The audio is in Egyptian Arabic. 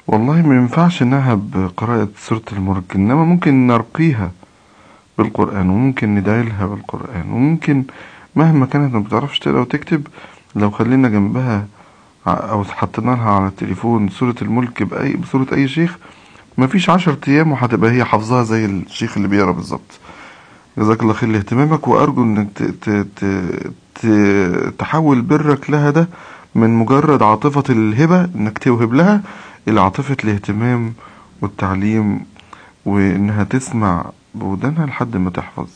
والله ما ينفعش انها بقراءة سورة الملك انما ممكن نرقيها بالقرآن وممكن ندعي لها بالقرآن وممكن مهما كانت ما بتعرفش تقرا وتكتب لو خلينا جنبها ع- او حطينا لها على التليفون سورة الملك بأي بصورة اي شيخ مفيش عشر ايام وهتبقى هي حافظاها زي الشيخ اللي بيقرا بالظبط جزاك الله خير لاهتمامك وارجو انك ت... ت... ت... ت... تحول برك لها ده من مجرد عاطفة الهبة انك توهب لها الى عاطفة الاهتمام والتعليم وانها تسمع بودانها لحد ما تحفظ